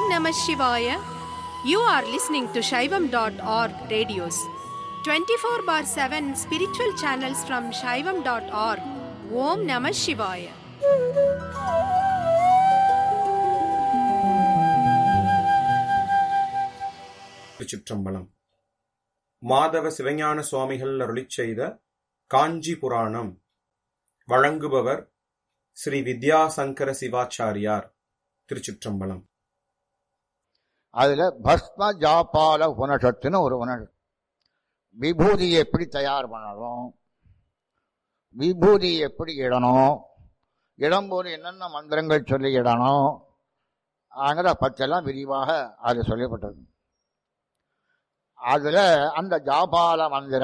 Namah Shivaya. You are listening to Shaivam.org radios. 24 bar 7 spiritual channels from Shaivam.org. Om Namah Shivaya. திருச்சிற்றம்பலம் மாதவ சிவஞான சுவாமிகள் அருளிச் செய்த காஞ்சி புராணம் வழங்குபவர் ஸ்ரீ வித்யாசங்கர சிவாச்சாரியார் திருச்சிற்றம்பலம் அதுல பஸ்ம ஜாபால உபனிஷத்துன்னு ஒரு உபனிஷத் விபூதியை எப்படி தயார் பண்ணணும் விபூதி எப்படி இடணும் இடம்போது என்னென்ன மந்திரங்கள் சொல்லி இடணும் அங்கிற பற்றெல்லாம் விரிவாக அது சொல்லப்பட்டது அதுல அந்த ஜாபால மந்திரம்